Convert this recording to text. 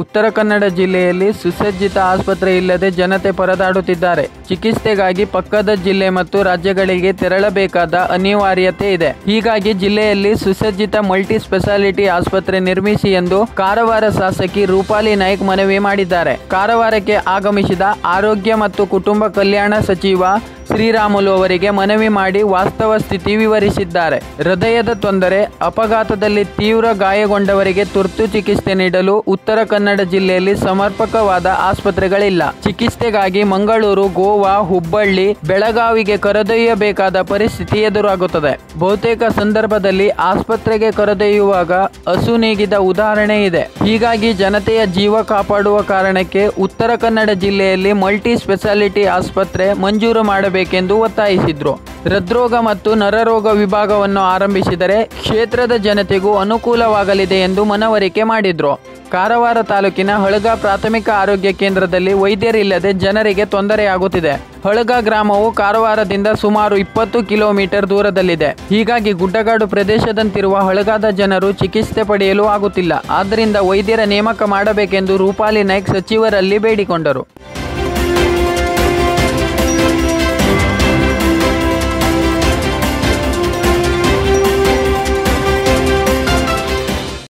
ಉತ್ತರ ಕನ್ನಡ ಜಿಲ್ಲೆಯಲ್ಲಿ ಸುಸಜ್ಜಿತ ಆಸ್ಪತ್ರೆ ಇಲ್ಲದೆ ಜನತೆ ಪರದಾಡುತ್ತಿದ್ದಾರೆ ಚಿಕಿತ್ಸೆಗಾಗಿ ಪಕ್ಕದ ಜಿಲ್ಲೆ ಮತ್ತು ರಾಜ್ಯಗಳಿಗೆ ತೆರಳಬೇಕಾದ ಅನಿವಾರ್ಯತೆ ಇದೆ ಹೀಗಾಗಿ ಜಿಲ್ಲೆಯಲ್ಲಿ ಸುಸಜ್ಜಿತ ಮಲ್ಟಿ ಸ್ಪೆಷಾಲಿಟಿ ಆಸ್ಪತ್ರೆ ನಿರ್ಮಿಸಿ ಎಂದು ಕಾರವಾರ ಶಾಸಕಿ ರೂಪಾಲಿ ನಾಯ್ಕ್ ಮನವಿ ಮಾಡಿದ್ದಾರೆ ಕಾರವಾರಕ್ಕೆ ಆಗಮಿಸಿದ ಆರೋಗ್ಯ ಮತ್ತು ಕುಟುಂಬ ಕಲ್ಯಾಣ ಸಚಿವ ಶ್ರೀರಾಮುಲು ಅವರಿಗೆ ಮನವಿ ಮಾಡಿ ವಾಸ್ತವ ಸ್ಥಿತಿ ವಿವರಿಸಿದ್ದಾರೆ ಹೃದಯದ ತೊಂದರೆ ಅಪಘಾತದಲ್ಲಿ ತೀವ್ರ ಗಾಯಗೊಂಡವರಿಗೆ ತುರ್ತು ಚಿಕಿತ್ಸೆ ನೀಡಲು ಉತ್ತರ ಕನ್ನಡ ಜಿಲ್ಲೆಯಲ್ಲಿ ಸಮರ್ಪಕವಾದ ಆಸ್ಪತ್ರೆಗಳಿಲ್ಲ ಚಿಕಿತ್ಸೆಗಾಗಿ ಮಂಗಳೂರು ಗೋವಾ ಹುಬ್ಬಳ್ಳಿ ಬೆಳಗಾವಿಗೆ ಕರೆದೊಯ್ಯಬೇಕಾದ ಪರಿಸ್ಥಿತಿ ಎದುರಾಗುತ್ತದೆ ಬಹುತೇಕ ಸಂದರ್ಭದಲ್ಲಿ ಆಸ್ಪತ್ರೆಗೆ ಕರೆದೊಯ್ಯುವಾಗ ಹಸು ನೀಗಿದ ಉದಾಹರಣೆ ಇದೆ ಹೀಗಾಗಿ ಜನತೆಯ ಜೀವ ಕಾಪಾಡುವ ಕಾರಣಕ್ಕೆ ಉತ್ತರ ಕನ್ನಡ ಜಿಲ್ಲೆಯಲ್ಲಿ ಮಲ್ಟಿ ಸ್ಪೆಷಾಲಿಟಿ ಆಸ್ಪತ್ರೆ ಮಂಜೂರು ಮಾಡಬೇಕೆಂದು ಒತ್ತಾಯಿಸಿದ್ರು ಹೃದ್ರೋಗ ಮತ್ತು ನರರೋಗ ವಿಭಾಗವನ್ನು ಆರಂಭಿಸಿದರೆ ಕ್ಷೇತ್ರದ ಜನತೆಗೂ ಅನುಕೂಲವಾಗಲಿದೆ ಎಂದು ಮನವರಿಕೆ ಮಾಡಿದ್ರು ಕಾರವಾರ ತಾಲೂಕಿನ ಹಳಗ ಪ್ರಾಥಮಿಕ ಆರೋಗ್ಯ ಕೇಂದ್ರದಲ್ಲಿ ವೈದ್ಯರಿಲ್ಲದೆ ಜನರಿಗೆ ತೊಂದರೆಯಾಗುತ್ತಿದೆ ಹಳಗ ಗ್ರಾಮವು ಕಾರವಾರದಿಂದ ಸುಮಾರು ಇಪ್ಪತ್ತು ಕಿಲೋಮೀಟರ್ ದೂರದಲ್ಲಿದೆ ಹೀಗಾಗಿ ಗುಡ್ಡಗಾಡು ಪ್ರದೇಶದಂತಿರುವ ಹಳಗಾದ ಜನರು ಚಿಕಿತ್ಸೆ ಪಡೆಯಲು ಆಗುತ್ತಿಲ್ಲ ಆದ್ದರಿಂದ ವೈದ್ಯರ ನೇಮಕ ಮಾಡಬೇಕೆಂದು ರೂಪಾಲಿ ನಾಯ್ಕ್ ಸಚಿವರಲ್ಲಿ ಬೇಡಿಕೊಂಡರು